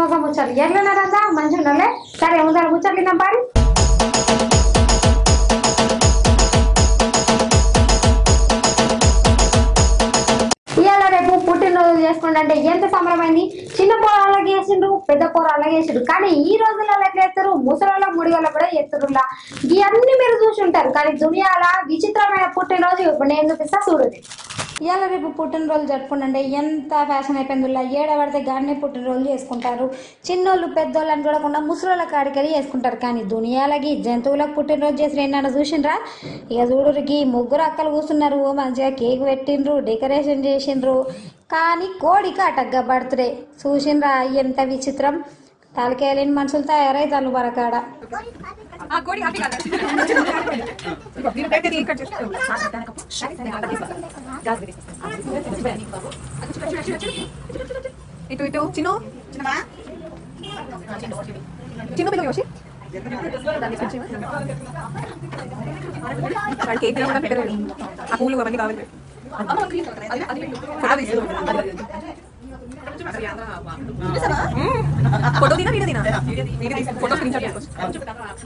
మస్తు ముచ్చట్లు ఎట్లున్నారంతా మంచిగా ఉన్నారులే సరే ముందర ముచ్చట్లు పారి ఇవాళ రేపు పుట్టినరోజు చేసుకుంటే ఎంత సంబరమైంది చిన్న పోరాళ్ళకి వేసిండ్రు పెద్ద పోరాళ్ళకి వేసిండ్రు కానీ ఈ రోజులలో ఎట్లా చేస్తారు ముసలిళ్ళ ముడిగల కూడా చేస్తుర్రులా ఇవన్నీ మీరు చూసి ఉంటారు కానీ దునియాల విచిత్రమైన పుట్టినరోజు ఇప్పుడు నేను చూపిస్తా చూడండి ఇవాళ రేపు పుట్టినరోజు జరుపుకుంటే ఎంత ఫ్యాషన్ అయిపోయిందిలా ఏడ పడితే గాడినే పుట్టినరోజు చేసుకుంటారు చిన్నోళ్ళు పెద్దోళ్ళు అని చూడకుండా ముసలోళ్ళ కాడికెళ్ళి చేసుకుంటారు కానీ దునియాలకి జంతువులకు పుట్టినరోజు చేసిన ఏంటన్నా చూసిండ్రా ఇక చూడురికి ముగ్గురు అక్కలు కూర్చున్నారు మంచిగా కేక్ పెట్టిండ్రు డెకరేషన్ చేసిండ్రు కానీ కోడికి అటగ్గా బర్త్డే చూసిండ్రా ఎంత విచిత్రం తలకేలేని మనుషులు తయారైతారు బరకాడ ఆ కోడి హ్యాపీ కాదు దీని పేరు ఇది కట్ చేసి ఇటు ఇటు చిన్ను చిన్నమా చిన్ను పిల్లలు యోషి వాడు కేక్ కూడా పెట్టలేదు ఆ పూలు అవన్నీ కావాలి ఫోటో తీసుకో ఫోటో దినా వీడియో దినా వీడియో తీసి ఫోటో స్క్రీన్ షాట్ తీసుకోవచ్చు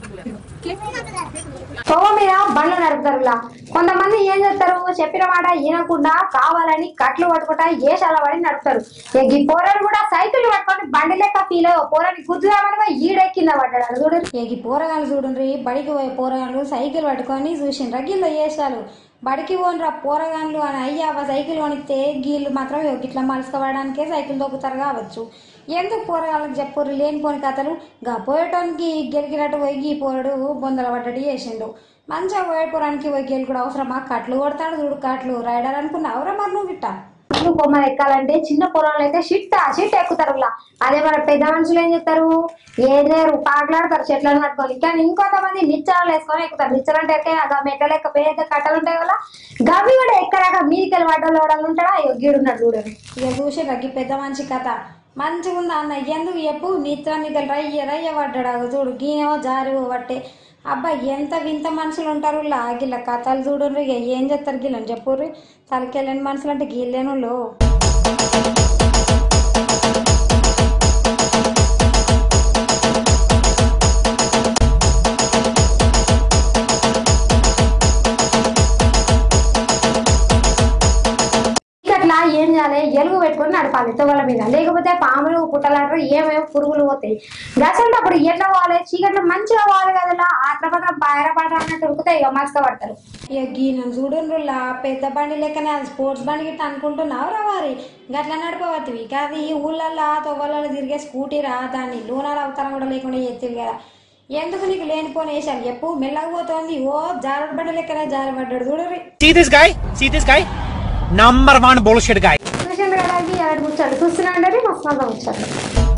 పొగ మీద బండ్లు నడుపుతారులా కొంతమంది ఏం చేస్తారు చెప్పిన మాట వినకుండా కావాలని కట్లు పట్టుకుంటా ఏషాల పడి నడుపుతారు ఇక ఈ పోరలు కూడా సైకిల్ పట్టుకొని బండి లెక్క ఫీల్ అయ్యి పోరని గుద్దుదామని పోయి ఈడే కింద పడ్డాడు చూడు ఇక ఈ పోరగాళ్ళు చూడండి బడికి పోయే పోరగాళ్ళు సైకిల్ పట్టుకొని చూసిండ్రా గిల్ల ఏషాలు బడికి పోనరా పోరగాళ్ళు అని అయ్యావా సైకిల్ కొనిస్తే గీళ్ళు మాత్రం ఇట్లా మలుసుకోవడానికే సైకిల్ దొక్కుతారు కావచ్చు ఎందుకు పోరగాళ్ళకి చెప్పుర్రు లేనిపోని కథలు గా పోయేటానికి గెలికినట్టు పోయి గీ పోరడు బొందల పడ్డట్టు చేసిండు మంచిగా పోయేపురానికి పోయి గెలుకుడు అవసరమా కట్లు కొడతాడు చూడు కట్లు రైడర్ అనుకున్నావురా మరి నువ్వు గిట్ట ఇల్లు కొమ్మలు ఎక్కాలంటే చిన్న పొలాలు అయితే షిట్ షిట్ ఎక్కుతారు ఇలా అదే మన పెద్ద మనుషులు ఏం చేస్తారు ఏం లేరు పాకలాడతారు చెట్లను పట్టుకొని కానీ ఇంకొంతమంది నిచ్చెనలు వేసుకొని ఎక్కుతారు నిచ్చెన అంటే ఎక్కే ఆ మెట్ల లెక్క పెద్ద కట్టలు ఉంటాయి కదా గవి కూడా ఎక్కడాక మీదికెళ్ళి వడ్డలు వడలు ఉంటాడా గీడున్నాడు చూడండి ఇక చూసి రగ్గి పెద్ద మనిషి కథ మంచిగా ఉందా అన్న ఎందుకు చెప్పు నిత్ర నిద్ర రయ్య రయ్య పడ్డాడు చూడు గీనేమో జారి పట్టే అబ్బా ఎంత వింత మనుషులు ఉంటారు లాగిల్ల కథలు చూడరు ఇక ఏం చేస్తారు గీళ్ళని చెప్పుర్రి తలకెళ్ళని మనుషులు అంటే గీళ్ళేను లో అట్లా ఏం చేయాలి ఎలుగు పెట్టుకొని నడపాలి తొగల మీద లేకపోతే పాములు పుట్టలాంటారు ఏమేమో పురుగులు పోతాయి గసంటప్పుడు ఎట్లా పోవాలి చీకట్లో మంచిగా పోవాలి కదా ఆత్రపత్రం పాయరపాట అన్నట్టు ఉరుకుతాయి ఇక మస్క పడతారు ఇక గీనను చూడండిలా పెద్ద బండి లెక్కనే అది స్పోర్ట్స్ బండి గిట్ట అనుకుంటున్నావు రా వారి గట్లా నడపవద్దు కాదు ఈ ఊళ్ళల్లో తొవ్వలలో తిరిగే స్కూటీ రా దాన్ని లూనాలు అవతారం కూడా లేకుండా ఎత్తిరు కదా ఎందుకు నీకు లేనిపోని వేసాను చెప్పు మెల్లగా పోతోంది ఓ జారుడు బండి లెక్కనే జారబడ్డాడు చూడరి See this guy? See this guy? Number one bullshit guy. చూసిండ్రు కదా ఇది ఎవరు ముచ్చారు చూస్తున్నా అంటే మస్తు ముచ్చారు